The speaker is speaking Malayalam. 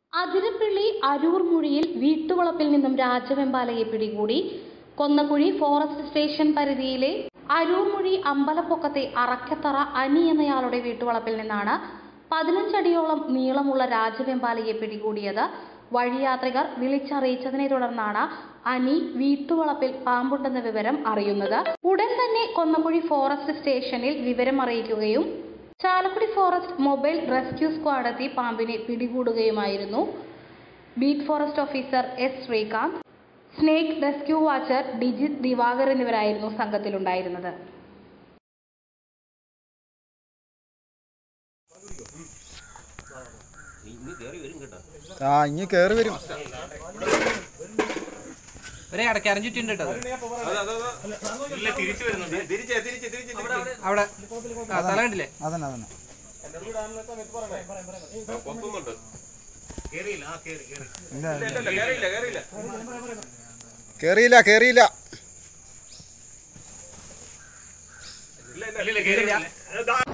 അതിരപ്പിള്ളി അരൂർ മുഴിയിൽ വീട്ടുവളപ്പിൽ നിന്നും രാജവെമ്പാലയെ പിടികൂടി കൊന്നക്കുഴി ഫോറസ്റ്റ് സ്റ്റേഷൻ പരിധിയിലെ അരൂർമുഴി അമ്പലപ്പൊക്കത്തെ അറക്കത്തറ അനി എന്നയാളുടെ വീട്ടുവളപ്പിൽ നിന്നാണ് പതിനഞ്ചടിയോളം നീളമുള്ള രാജവെമ്പാലയെ പിടികൂടിയത് വഴിയാത്രികർ വിളിച്ചറിയിച്ചതിനെ തുടർന്നാണ് അനി വീട്ടുവളപ്പിൽ പാമ്പുണ്ടെന്ന വിവരം അറിയുന്നത് ഉടൻ തന്നെ കൊന്നക്കുഴി ഫോറസ്റ്റ് സ്റ്റേഷനിൽ വിവരം അറിയിക്കുകയും Chalakudy forest mobile rescue squad എത്തി പാമ്പിനെ പിടികൂടുകയുമായിരുന്നു beat forest officer S Sreekanth snake rescue watcher Dijith Divakar എന്നിവരായിരുന്നു സംഘത്തിലുണ്ടായിരുന്നത് ആ ഇനി കയറി വരും ഒരേ അടയ്ക്കാരൻ ചുറ്റുണ്ട് കേട്ടോ അത്. അവിടെ ആ, തല കണ്ടില്ലേ അതന്നെ അതന്നെ കേറിയില്ല കേറിയില്ല കേറില്ല